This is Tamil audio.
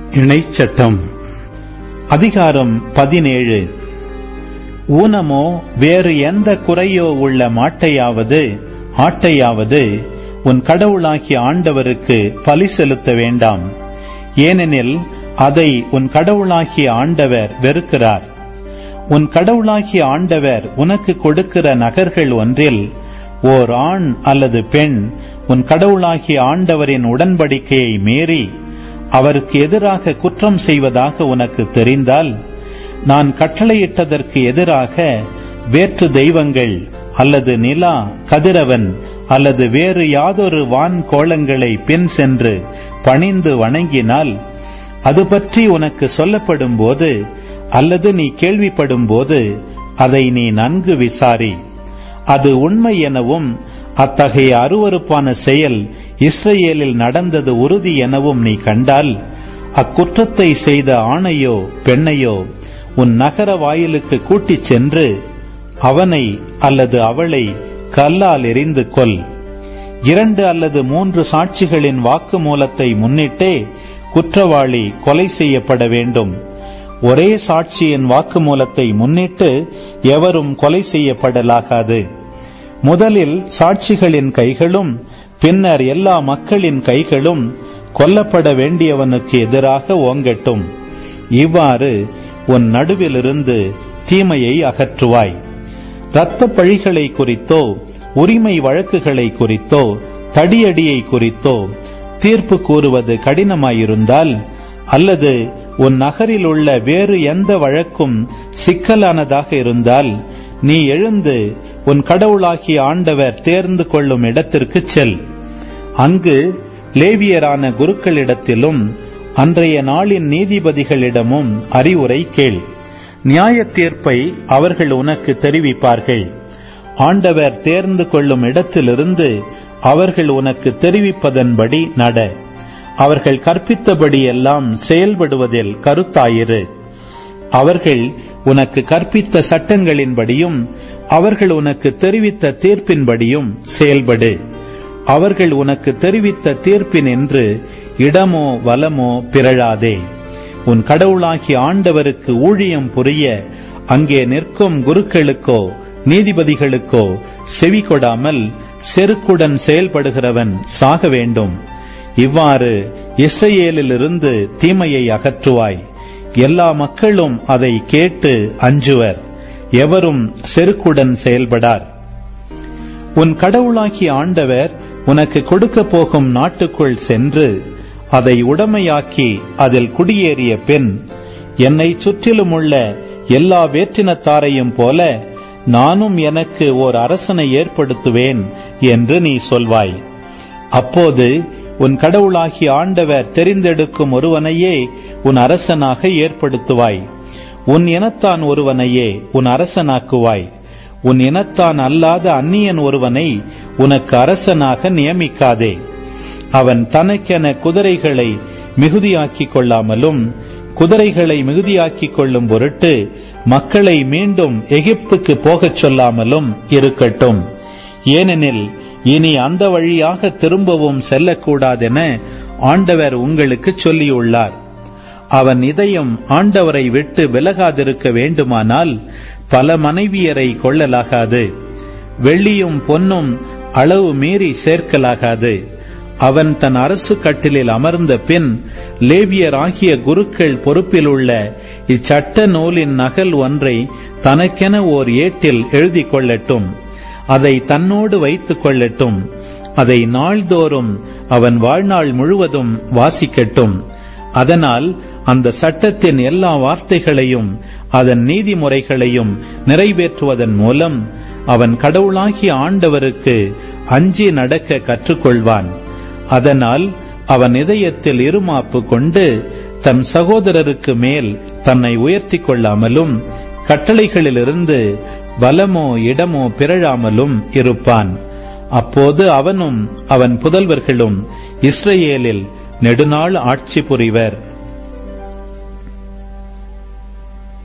இணைச்சட்டம் அதிகாரம் பதினேழு ஊனமோ வேறு எந்த குறையோ உள்ள மாட்டையாவது ஆட்டையாவது உன் கடவுளாகிய ஆண்டவருக்கு பலி செலுத்த வேண்டாம் ஏனெனில் அதை உன் கடவுளாகிய ஆண்டவர் வெறுக்கிறார் உன் கடவுளாகிய ஆண்டவர் உனக்கு கொடுக்கிற நகர்கள் ஒன்றில் ஓர் ஆண் அல்லது பெண் உன் கடவுளாகிய ஆண்டவரின் உடன்படிக்கையை மீறி அவருக்கு எதிராக குற்றம் செய்வதாக உனக்கு தெரிந்தால் நான் கட்டளையிட்டதற்கு எதிராக வேற்று தெய்வங்கள் அல்லது நிலா கதிரவன் அல்லது வேறு யாதொரு வான் கோலங்களை பின் சென்று பணிந்து வணங்கினால் அது பற்றி உனக்கு சொல்லப்படும் போது அல்லது நீ கேள்விப்படும் போது அதை நீ நன்கு விசாரி அது உண்மை எனவும் அத்தகைய அருவறுப்பான செயல் இஸ்ரேலில் நடந்தது உறுதி எனவும் நீ கண்டால் அக்குற்றத்தை செய்த ஆணையோ பெண்ணையோ உன் நகர வாயிலுக்கு கூட்டிச் சென்று அவனை அல்லது அவளை கல்லால் எரிந்து கொல் இரண்டு அல்லது மூன்று சாட்சிகளின் வாக்குமூலத்தை முன்னிட்டே குற்றவாளி கொலை செய்யப்பட வேண்டும் ஒரே சாட்சியின் வாக்குமூலத்தை முன்னிட்டு எவரும் கொலை செய்யப்படலாகாது முதலில் சாட்சிகளின் கைகளும் பின்னர் எல்லா மக்களின் கைகளும் கொல்லப்பட வேண்டியவனுக்கு எதிராக ஓங்கட்டும் இவ்வாறு உன் நடுவிலிருந்து தீமையை அகற்றுவாய் இரத்த பழிகளை குறித்தோ உரிமை வழக்குகளை குறித்தோ தடியடியை குறித்தோ தீர்ப்பு கூறுவது கடினமாயிருந்தால் அல்லது உன் நகரில் உள்ள வேறு எந்த வழக்கும் சிக்கலானதாக இருந்தால் நீ எழுந்து உன் கடவுளாகிய ஆண்டவர் தேர்ந்து கொள்ளும் இடத்திற்கு செல் அங்கு லேவியரான குருக்களிடத்திலும் அன்றைய நாளின் நீதிபதிகளிடமும் அறிவுரை கேள் நியாய தீர்ப்பை அவர்கள் உனக்கு தெரிவிப்பார்கள் ஆண்டவர் தேர்ந்து கொள்ளும் இடத்திலிருந்து அவர்கள் உனக்கு தெரிவிப்பதன்படி நட அவர்கள் கற்பித்தபடி எல்லாம் செயல்படுவதில் கருத்தாயிரு அவர்கள் உனக்கு கற்பித்த சட்டங்களின்படியும் அவர்கள் உனக்கு தெரிவித்த தீர்ப்பின்படியும் செயல்படு அவர்கள் உனக்கு தெரிவித்த தீர்ப்பினின்று இடமோ வலமோ பிறழாதே உன் கடவுளாகிய ஆண்டவருக்கு ஊழியம் புரிய அங்கே நிற்கும் குருக்களுக்கோ நீதிபதிகளுக்கோ செவி கொடாமல் செருக்குடன் செயல்படுகிறவன் சாக வேண்டும் இவ்வாறு இஸ்ரேலிலிருந்து தீமையை அகற்றுவாய் எல்லா மக்களும் அதை கேட்டு அஞ்சுவர் எவரும் செருக்குடன் செயல்படார் உன் கடவுளாகிய ஆண்டவர் உனக்கு கொடுக்க போகும் நாட்டுக்குள் சென்று அதை உடமையாக்கி அதில் குடியேறிய பின் என்னை சுற்றிலும் உள்ள எல்லா வேற்றினத்தாரையும் போல நானும் எனக்கு ஓர் அரசனை ஏற்படுத்துவேன் என்று நீ சொல்வாய் அப்போது உன் கடவுளாகிய ஆண்டவர் தெரிந்தெடுக்கும் ஒருவனையே உன் அரசனாக ஏற்படுத்துவாய் உன் இனத்தான் ஒருவனையே உன் அரசனாக்குவாய் உன் இனத்தான் அல்லாத அந்நியன் ஒருவனை உனக்கு அரசனாக நியமிக்காதே அவன் தனக்கென குதிரைகளை மிகுதியாக்கிக் கொள்ளாமலும் குதிரைகளை மிகுதியாக்கிக் கொள்ளும் பொருட்டு மக்களை மீண்டும் எகிப்துக்கு போகச் சொல்லாமலும் இருக்கட்டும் ஏனெனில் இனி அந்த வழியாக திரும்பவும் செல்லக்கூடாதென ஆண்டவர் உங்களுக்கு சொல்லியுள்ளார் அவன் இதயம் ஆண்டவரை விட்டு விலகாதிருக்க வேண்டுமானால் பல மனைவியரை கொள்ளலாகாது வெள்ளியும் பொன்னும் அளவு மீறி சேர்க்கலாகாது அவன் தன் அரசு கட்டிலில் அமர்ந்த பின் லேவியர் ஆகிய குருக்கள் பொறுப்பில் உள்ள இச்சட்ட நூலின் நகல் ஒன்றை தனக்கென ஓர் ஏட்டில் எழுதி கொள்ளட்டும் அதை தன்னோடு வைத்துக் கொள்ளட்டும் அதை நாள்தோறும் அவன் வாழ்நாள் முழுவதும் வாசிக்கட்டும் அதனால் அந்த சட்டத்தின் எல்லா வார்த்தைகளையும் அதன் நீதிமுறைகளையும் நிறைவேற்றுவதன் மூலம் அவன் கடவுளாகிய ஆண்டவருக்கு அஞ்சி நடக்க கற்றுக்கொள்வான் அதனால் அவன் இதயத்தில் இருமாப்பு கொண்டு தன் சகோதரருக்கு மேல் தன்னை உயர்த்தி கொள்ளாமலும் கட்டளைகளிலிருந்து பலமோ இடமோ பிறழாமலும் இருப்பான் அப்போது அவனும் அவன் புதல்வர்களும் இஸ்ரேலில் நெடுநாள் ஆட்சி புரிவர்